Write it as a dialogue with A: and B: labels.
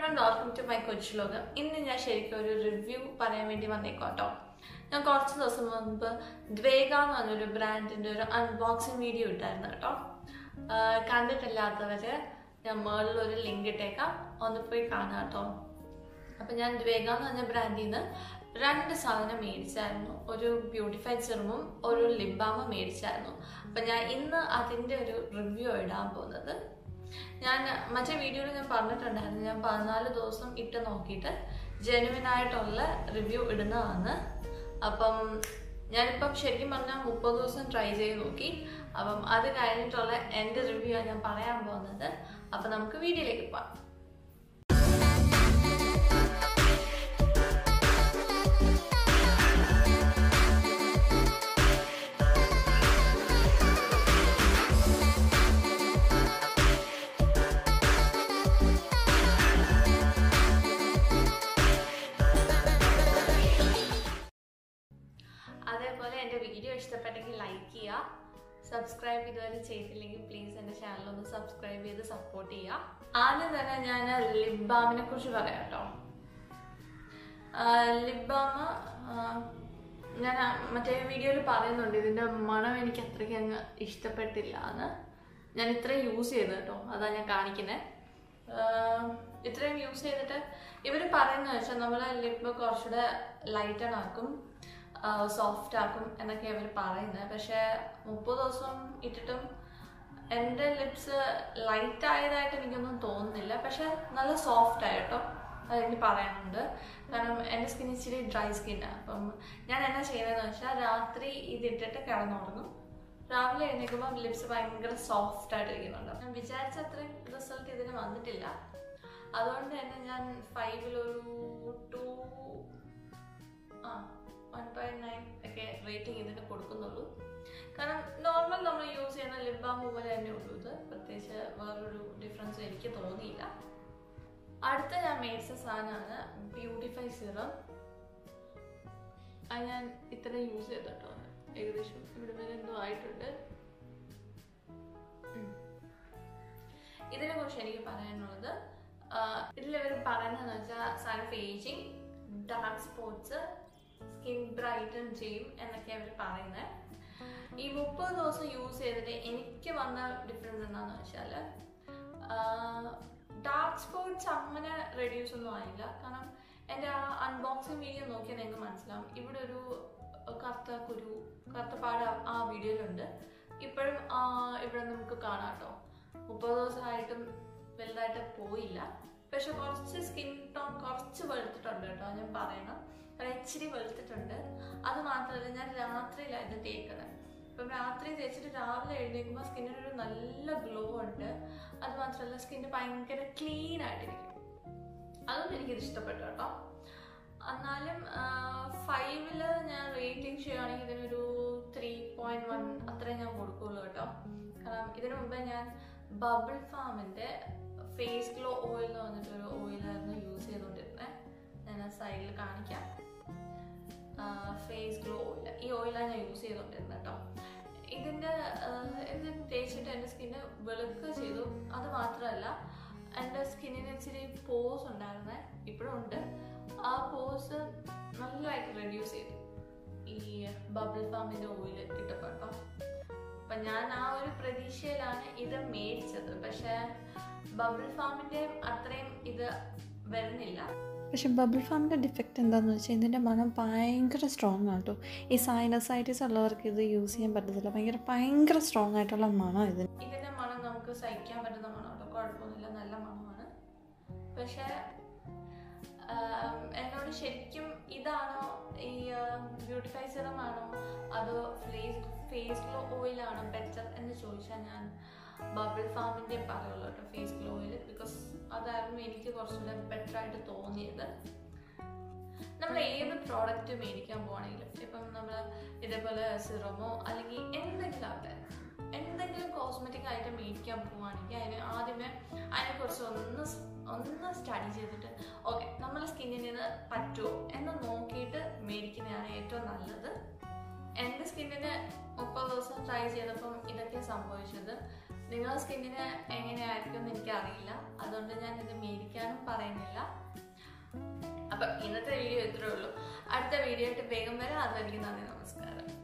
A: and welcome to my കൊച്ചു ലോകം ഇന്ന് ഞാൻ ശരിക്കും ഒരു റിവ്യൂ പറയാൻ വേണ്ടി വന്നേക്കോട്ടോ ഞാൻ കുറച്ച് ദിവസം മുൻപ് ദ്വേഗ എന്ന് പറഞ്ഞൊരു ബ്രാൻഡിന്റെ ഒരു അൺബോക്സിങ് വീഡിയോ ഇട്ടായിരുന്നു കേട്ടോ ആഹ് കണ്ടിട്ടില്ലാത്തവര് ഞാൻ മുകളിൽ ഒരു ലിങ്ക് ഇട്ടേക്കാം ഒന്ന് പോയി കാണാം കേട്ടോ അപ്പം ഞാൻ ദ്വേഗ എന്ന് പറഞ്ഞ ബ്രാൻഡിൽ നിന്ന് രണ്ട് സാധനം മേടിച്ചായിരുന്നു ഒരു ബ്യൂട്ടിഫൈഡ് സെറമും ഒരു ലിപ് ബാമും മേടിച്ചായിരുന്നു അപ്പം ഞാൻ ഇന്ന് അതിൻ്റെ ഒരു റിവ്യൂ ഇടാൻ പോകുന്നത് ഞാൻ മറ്റേ വീഡിയോയിൽ ഞാൻ പറഞ്ഞിട്ടുണ്ടായിരുന്നു ഞാൻ പതിനാല് ദിവസം ഇട്ട് നോക്കിയിട്ട് ജെനുവിൻ ആയിട്ടുള്ള റിവ്യൂ ഇടുന്നതാണ് അപ്പം ഞാനിപ്പം ശരിക്കും പറഞ്ഞാൽ മുപ്പത് ദിവസം ട്രൈ ചെയ്ത് നോക്കി അപ്പം അത് കഴിഞ്ഞിട്ടുള്ള എൻ്റെ റിവ്യൂ ആണ് ഞാൻ പറയാൻ പോകുന്നത് അപ്പം നമുക്ക് വീഡിയോയിലേക്ക് പോകാം അതേപോലെ എൻ്റെ വീഡിയോ ഇഷ്ടപ്പെട്ടെങ്കിൽ ലൈക്ക് ചെയ്യുക സബ്സ്ക്രൈബ് ഇതുവരെ ചെയ്തില്ലെങ്കിൽ പ്ലീസ് എൻ്റെ ചാനൽ ഒന്ന് സബ്സ്ക്രൈബ് ചെയ്ത് സപ്പോർട്ട് ചെയ്യുക ആദ്യം തന്നെ ഞാൻ ലിപ് ബാമിനെ കുറിച്ച് പറയാം കേട്ടോ ലിപ് ബാം ഞാൻ ആ മറ്റേ വീഡിയോയിൽ പറയുന്നുണ്ട് ഇതിൻ്റെ മണം എനിക്ക് അത്രയ്ക്ക് അങ്ങ് ഇഷ്ടപ്പെട്ടില്ല എന്ന് ഞാൻ ഇത്രയും യൂസ് ചെയ്തു കേട്ടോ അതാ ഞാൻ കാണിക്കുന്നത് ഇത്രയും യൂസ് ചെയ്തിട്ട് ഇവർ പറയുന്നത് വെച്ചാൽ നമ്മളെ ലിപ്പ് കുറച്ചുകൂടെ ലൈറ്റൺ ആക്കും സോഫ്റ്റ് ആക്കും എന്നൊക്കെ ഇവർ പറയുന്നത് പക്ഷേ മുപ്പത് ദിവസം ഇട്ടിട്ടും എൻ്റെ ലിപ്സ് ലൈറ്റ് ആയതായിട്ട് എനിക്കൊന്നും തോന്നുന്നില്ല പക്ഷെ നല്ല സോഫ്റ്റ് ആയിട്ടോ അതെനിക്ക് പറയാനുണ്ട് കാരണം എൻ്റെ സ്കിൻ ഇച്ചിരി ഡ്രൈ സ്കിന്നാണ് അപ്പം ഞാൻ എന്നാ ചെയ്യുന്നതെന്ന് വെച്ചാൽ രാത്രി ഇതിട്ടിട്ട് കിടന്നുറങ്ങും രാവിലെ എഴുന്നേൽക്കുമ്പോൾ ലിപ്സ് ഭയങ്കര സോഫ്റ്റ് ആയിട്ട് ഇരിക്കുന്നുണ്ട് ഞാൻ വിചാരിച്ച അത്രയും റിസൾട്ട് ഇതിന് വന്നിട്ടില്ല അതുകൊണ്ട് തന്നെ ഞാൻ ഫൈവിലൊരു ടു ആ വൺ പോയിന്റ് നയൻ ഒക്കെ റേറ്റിംഗ് ഇതിന് കൊടുക്കുന്നുള്ളൂ കാരണം നോർമൽ നമ്മൾ യൂസ് ചെയ്യുന്ന ലിപ് ബാം പോലെ തന്നെ ഉള്ളൂ ഇത് പ്രത്യേകിച്ച് വേറൊരു ഡിഫറൻസ് എനിക്ക് തോന്നിയില്ല അടുത്ത ഞാൻ മേടിച്ച സാധനമാണ് ബ്യൂട്ടിഫൈ സിറം അത് ഞാൻ ഇത്ര യൂസ് ചെയ്തിട്ടോ ഏകദേശം ഇവിടെ വരെ എന്തോ ആയിട്ടുണ്ട് ഇതിനെ കുറിച്ച് എനിക്ക് പറയാനുള്ളത് ഇതിലിവർ പറയുന്നതെന്ന് വെച്ചാൽ sun of ageing dark spots skin brighten ചെയ്യും എന്നൊക്കെ അവർ പറയുന്നത് ഈ മുപ്പത് ദിവസം യൂസ് ചെയ്തിട്ട് എനിക്ക് വന്ന ഡിഫറൻസ് എന്താണെന്ന് വെച്ചാൽ ഡാർക്ക് സ്പോട്ട്സ് അങ്ങനെ റെഡ്യൂസ് ഒന്നും ആയില്ല കാരണം എൻ്റെ ആ അൺബോക്സിങ് വീഡിയോ നോക്കിയാൽ നിങ്ങൾക്ക് മനസ്സിലാവും ഇവിടെ ഒരു കറുത്ത കുരു കറുത്ത പാട് ആ വീഡിയോയിലുണ്ട് ഇപ്പോഴും ഇവിടെ നമുക്ക് കാണാം കേട്ടോ മുപ്പത് ദിവസമായിട്ടും വലുതായിട്ട് പോയില്ല പക്ഷെ കുറച്ച് സ്കിൻ ടോൺ കുറച്ച് വെളുത്തിട്ടുണ്ട് കേട്ടോ ഞാൻ പറയണം കാരണം ഇച്ചിരി വെളുത്തിട്ടുണ്ട് അത് മാത്രമല്ല ഞാൻ രാത്രിയിലായിരുന്നു തേക്കുന്നത് ഇപ്പം രാത്രി തേച്ചിട്ട് രാവിലെ എഴുന്നേൽക്കുമ്പോൾ സ്കിന്നിനൊരു നല്ല ഗ്ലോ ഉണ്ട് അത് മാത്രമല്ല സ്കിന്ന് ഭയങ്കര ക്ലീൻ ആയിട്ടിരിക്കും അതൊന്നും എനിക്കിത് ഇഷ്ടപ്പെട്ടു കേട്ടോ എന്നാലും ഫൈവില് ഞാൻ റേറ്റിംഗ് ചെയ്യുകയാണെങ്കിൽ ഇതിനൊരു ത്രീ പോയിന്റ് വൺ അത്രയും ഞാൻ കൊടുക്കുള്ളൂ കേട്ടോ കാരണം ഇതിനു മുമ്പേ ഞാൻ ബബിൾ ഫാമിൻ്റെ ഫേസ് ഗ്ലോ ഓയിൽ എന്ന് പറഞ്ഞിട്ടൊരു ഓയിലായിരുന്നു യൂസ് ചെയ്തുകൊണ്ടിരുന്നത് ഞാൻ ആ സൈഡിൽ കാണിക്കാം ഫേസ് ഗ്ലോ ഓയിൽ ഈ ഓയിലാണ് ഞാൻ യൂസ് ചെയ്തുകൊണ്ടിരുന്നത് കേട്ടോ ഇതിൻ്റെ ഇത് തേച്ചിട്ട് എൻ്റെ സ്കിന്ന് വെളുക്കുക ചെയ്തു അത് മാത്രമല്ല എൻ്റെ സ്കിന്നിന് ഇച്ചിരി പോസ് ഉണ്ടായിരുന്നേ ഇപ്പോഴും ഉണ്ട് ആ പോസ് നല്ലതായിട്ട് റെഡ്യൂസ് ചെയ്തു ഈ ബബിൾ ഫാമിൻ്റെ ഓയിൽ ഇട്ടപ്പോൾ കേട്ടോ അപ്പം ഞാൻ ആ ഒരു പ്രതീക്ഷയിലാണ് ഇത് മേടിച്ചത് പക്ഷേ ബബിൾ ഫാമിൻ്റെ അത്രയും ഇത് വരുന്നില്ല
B: പക്ഷെ ബബിൾ ഫാമിൻ്റെ ഡിഫക്റ്റ് എന്താണെന്ന് വെച്ചാൽ ഇതിൻ്റെ മണം ഭയങ്കര സ്ട്രോങ് ആണ് കേട്ടോ ഈ സൈനസൈറ്റിസ് ഉള്ളവർക്ക് ഇത് യൂസ് ചെയ്യാൻ പറ്റത്തില്ല ഭയങ്കര ഭയങ്കര സ്ട്രോങ് ആയിട്ടുള്ള മണം ഇതിന്
A: ഇതിൻ്റെ മണം നമുക്ക് സഹിക്കാൻ പറ്റുന്ന മണം കേട്ടോ കുഴപ്പമൊന്നുമില്ല നല്ല മണമാണ് പക്ഷേ എന്നോട് ശരിക്കും ഇതാണോ ഈ ബ്യൂട്ടിഫൈ സിറം ആണോ അതോ ഫേസ് ഫേസ് ഗ്ലോ ഓയിലാണോ ബെറ്റർ എന്ന് ചോദിച്ചാൽ ഞാൻ ബബിൾ ഫാമിൻ്റെ പറയുള്ളൂ കേട്ടോ ഫേസ് ഗ്ലോ ഓയിൽ ബിക്കോസ് അതായിരുന്നു എനിക്ക് കുറച്ചുകൂടെ ബെറ്റർ ആയിട്ട് തോന്നിയത് നമ്മൾ ഏത് പ്രോഡക്റ്റ് മേടിക്കാൻ പോവാണെങ്കിലും ഇപ്പം നമ്മൾ ഇതേപോലെ സിറമോ അല്ലെങ്കിൽ എന്തെങ്കിലും ആവട്ടെ എന്തെങ്കിലും കോസ്മെറ്റിക് ഐറ്റം മേടിക്കാൻ പോവുകയാണെങ്കിൽ അതിന് ആദ്യമേ അതിനെക്കുറിച്ച് ഒന്ന് ഒന്ന് സ്റ്റഡി ചെയ്തിട്ട് ഓക്കെ നമ്മളെ സ്കിന്നിന് പറ്റുമോ എന്ന് നോക്കിയിട്ട് മേടിക്കുന്നതാണ് ഏറ്റവും നല്ലത് എൻ്റെ സ്കിന്നിന് മുപ്പത് ദിവസം ട്രൈ ചെയ്തപ്പം ഇതൊക്കെ സംഭവിച്ചത് നിങ്ങളുടെ സ്കിന്നിന് എങ്ങനെയായിരിക്കും എന്ന് എനിക്കറിയില്ല അതുകൊണ്ട് ഞാൻ ഇത് മേടിക്കാനും പറയുന്നില്ല അപ്പൊ ഇന്നത്തെ വീഡിയോ ഇത്രേ ഉള്ളൂ അടുത്ത വീഡിയോ ആയിട്ട് വേഗം വരാം അതുവരെയും നന്ദി നമസ്കാരം